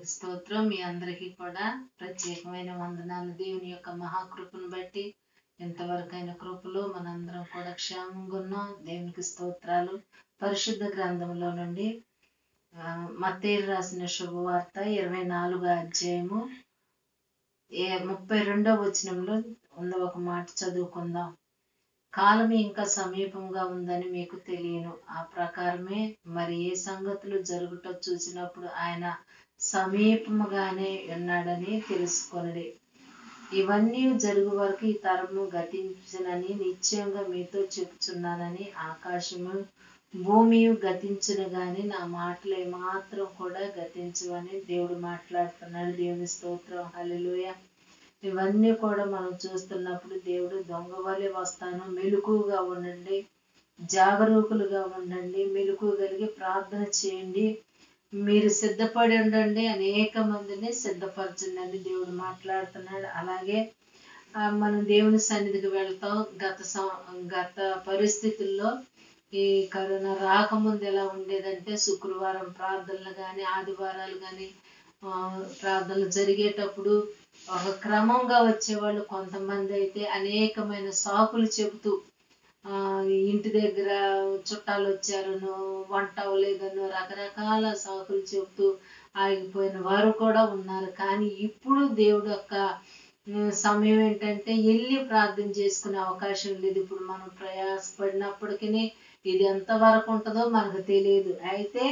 దేవునికి స్తోత్రం మీ అందరికీ కూడా ప్రత్యేకమైన వందనాలు దేవుని యొక్క మహాకృపను బట్టి ఎంతవరకైన కృపలో మనందరం కూడా క్షేమంగా ఉన్నాం దేవునికి స్తోత్రాలు పరిశుద్ధ గ్రంథంలో నుండి ఆ, మత్తయి రాసిన శుభవార్త ఇరవై నాలుగో అధ్యాయము ఏ ముప్పై రెండో వచనంలో ఉన్న ఒక మాట చదువుకుందాం కాలం ఇంకా సమీపంగా ఉందని మీకు తెలియను ఆ ప్రకారమే మరి ఏ సంగతులు జరుగుటో చూసినప్పుడు ఆయన సమీపముగానే ఉన్నాడని తెలుసుకొనడి ఇవన్నీ జరుగు వరకు ఈ తరము గతించనని నిశ్చయంగా మీతో చెప్పుచున్నానని ఆకాశము భూమియు గతించును గాని నా మాటలు ఏమాత్రం కూడా గతించవని దేవుడు మాట్లాడుతున్నాడు దేవుని స్తోత్రం హల్లెలూయ ఇవన్నీ కూడా మనం చూస్తున్నప్పుడు దేవుడు దొంగ వలె వస్తాను మెలకుగా ఉండండి జాగరూకులుగా ఉండండి మెలకు కలిగి ప్రార్థన చేయండి మీరు సిద్ధపడి ఉండండి అనేక మందిని సిద్ధపరచండి దేవుడు మాట్లాడుతున్నాడు అలాగే ఆ, మనం దేవుని సన్నిధికి వెళ్తాం గత సం- గత పరిస్థితుల్లో ఈ కరోనా రాకముందు ఎలా ఉండేదంటే శుక్రవారం ప్రార్థనలు కానీ ఆదివారాలు కానీ ప్రార్థనలు జరిగేటప్పుడు ఒక క్రమంగా వచ్చేవాళ్ళు కొంతమంది అయితే అనేకమైన సాకులు చెబుతూ ఆ, ఇంటి దగ్గర చుట్టాలు వచ్చారనో వంట అవ్వలేదనో రకరకాల సాకులు చెబుతూ ఆగిపోయిన వారు కూడా ఉన్నారు కానీ ఇప్పుడు దేవుడు యొక్క ఉమ్, సమయం ఏంటంటే వెళ్ళి ప్రార్థన చేసుకునే అవకాశం లేదు ఇప్పుడు మనం ప్రయాసపడినప్పటికీ ఇది ఎంతవరకు ఉంటుందో మనకు తెలియదు అయితే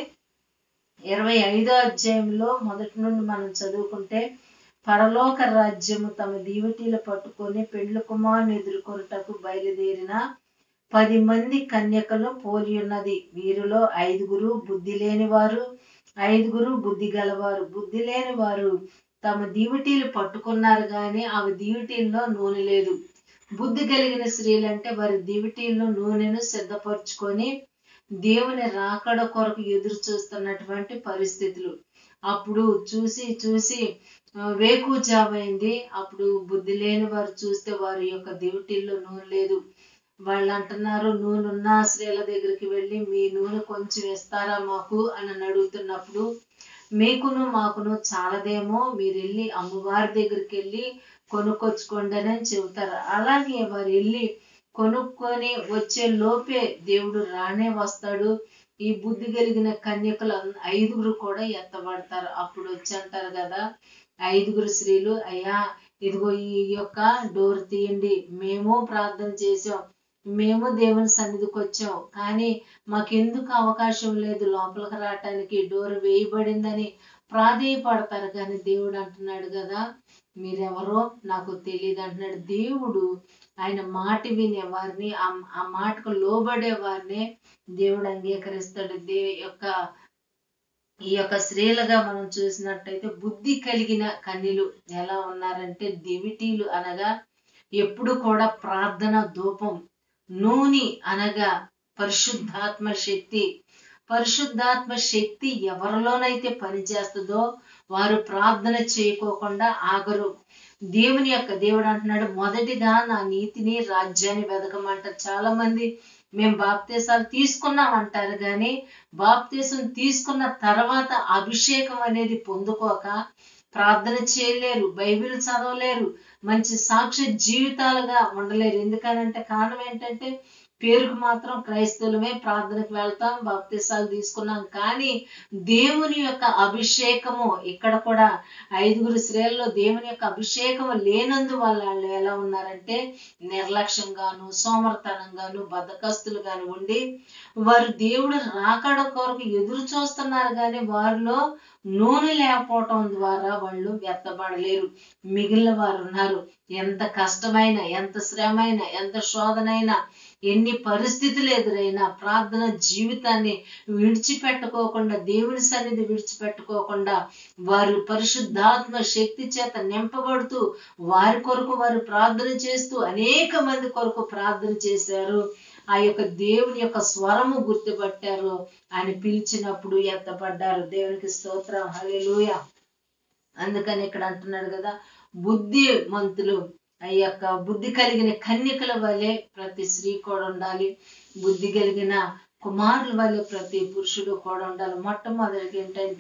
ఇరవై ఐదో అధ్యాయంలో మొదటి నుండి మనం చదువుకుంటే పరలోక రాజ్యము తమ దీవటీలు పట్టుకొని పెండ్లు కుమారుని ఎదుర్కొనుటకు బయలుదేరిన పది మంది కన్యకలు పోలి ఉన్నది వీరిలో ఐదుగురు బుద్ధి లేని వారు ఐదుగురు బుద్ధి గలవారు బుద్ధి లేని వారు తమ దీవటీలు పట్టుకున్నారు కానీ అవి దీవటీల్లో నూనె లేదు బుద్ధి కలిగిన స్త్రీలంటే వారి దీవటీల్లో నూనెను సిద్ధపరచుకొని దేవుని రాకడ కొరకు ఎదురు చూస్తున్నటువంటి పరిస్థితులు అప్పుడు చూసి చూసి ఆ, వేకుజామైంది అప్పుడు బుద్ధి లేని వారు చూస్తే వారి యొక్క దివిటీల్లో నూనె లేదు వాళ్ళు అంటున్నారు నూనె ఉన్న స్త్రీల దగ్గరికి వెళ్ళి మీ నూనె కొంచెం ఇస్తారా మాకు అని అడుగుతున్నప్పుడు మీకును మాకును చాలదేమో మీరు వెళ్ళి అమ్మవారి దగ్గరికి వెళ్ళి కొనుక్కొచ్చుకోండి అని చెబుతారు అలాగే వారు వెళ్ళి కొనుక్కొని వచ్చే లోపే దేవుడు రానే వస్తాడు ఈ బుద్ధి కలిగిన కన్యకులు అన్- ఐదుగురు కూడా ఎత్తబడతారు అప్పుడు వచ్చి అంటారు కదా ఐదుగురు స్త్రీలు అయ్యా ఇదిగో ఈ యొక్క డోర్ తీయండి మేము ప్రార్థన చేసాం మేము దేవుని సన్నిధికి వచ్చాం కానీ మాకెందుకు అవకాశం లేదు లోపలికి రావటానికి డోర్ వేయబడిందని ప్రాధేయపడతారు కానీ దేవుడు అంటున్నాడు కదా మీరెవరో నాకు తెలియదు అంటున్నాడు దేవుడు ఆయన మాట వినే వారిని ఆ ఆ మాటకు లోబడే వారిని దేవుడు అంగీకరిస్తాడు దే యొక్క ఈ యొక్క స్త్రీలుగా మనం చూసినట్టయితే బుద్ధి కలిగిన కన్యలు ఎలా ఉన్నారంటే దివిటీలు అనగా ఎప్పుడు కూడా ప్రార్థన ధూపం నూనె అనగా పరిశుద్ధాత్మ శక్తి పరిశుద్ధాత్మ శక్తి ఎవరిలోనైతే పనిచేస్తుందో వారు ప్రార్థన చేయకోకుండా ఆగరు దేవుని యొక్క దేవుడు అంటున్నాడు మొదటిగా నా నీతిని రాజ్యాన్ని వెదకమంటారు చాలా మంది మేము బాప్తీసాలు తీసుకున్నాం అంటారు కానీ బాప్తీసం తీసుకున్న తర్వాత అభిషేకం అనేది పొందుకోక ప్రార్థన చేయలేరు బైబిల్ చదవలేరు మంచి సాక్ష్య జీవితాలుగా ఉండలేరు ఎందుకనంటే కారణం ఏంటంటే పేరుకు మాత్రం క్రైస్తవులమే ప్రార్థనకు వెళ్తాం బాప్తీసాలు తీసుకున్నాం కానీ దేవుని యొక్క అభిషేకము ఇక్కడ కూడా ఐదుగురు స్త్రీలలో దేవుని యొక్క అభిషేకము లేనందు వల్ల వాళ్ళు ఎలా ఉన్నారంటే నిర్లక్ష్యంగాను సోమర్తనంగాను బద్దకస్తులుగాను ఉండి వారు దేవుడు రాకడ కొరకు ఎదురు చూస్తున్నారు కానీ వారిలో నూనె లేకపోవటం ద్వారా వాళ్ళు వ్యర్థపడలేరు మిగిలిన వారు ఉన్నారు ఎంత కష్టమైన ఎంత శ్రమైన ఎంత శోధనైనా ఎన్ని పరిస్థితులు ఎదురైనా ప్రార్థన జీవితాన్ని విడిచిపెట్టుకోకుండా దేవుని సన్నిధి విడిచిపెట్టుకోకుండా వారు పరిశుద్ధాత్మ శక్తి చేత నింపబడుతూ వారి కొరకు వారు ప్రార్థన చేస్తూ అనేక మంది కొరకు ప్రార్థన చేశారు ఆ యొక్క దేవుని యొక్క స్వరము గుర్తుపట్టారు ఆయన పిలిచినప్పుడు ఎత్తపడ్డారు దేవునికి స్తోత్రం హల్లెలూయా అందుకని ఇక్కడ అంటున్నాడు కదా బుద్ధి మంతులు ఆ యొక్క బుద్ధి కలిగిన కన్యకల వలె ప్రతి స్త్రీ కూడా ఉండాలి బుద్ధి కలిగిన కుమారుల వల్ల ప్రతి పురుషుడు కూడా ఉండాలి మొట్టమొదటికి ఏంటంటే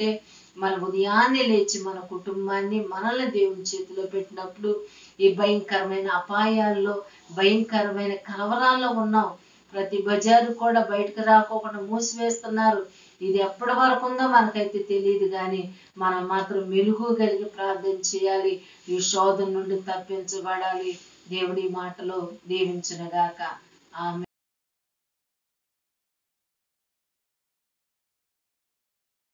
మన ఉదయాన్నే లేచి మన కుటుంబాన్ని మనల్ని దేవుని చేతిలో పెట్టినప్పుడు ఈ భయంకరమైన అపాయాల్లో భయంకరమైన కలవరాల్లో ఉన్నాం ప్రతి బజారు కూడా బయటకు రాకోకుండా మూసివేస్తున్నారు ఇది ఎప్పటి వరకు ఉందో మనకైతే తెలియదు కానీ మనం మాత్రం మెలుగు కలిగి ప్రార్థన చేయాలి ఈ శోధన నుండి తప్పించబడాలి దేవుడి మాటలో దీవించునుగాక ఆమె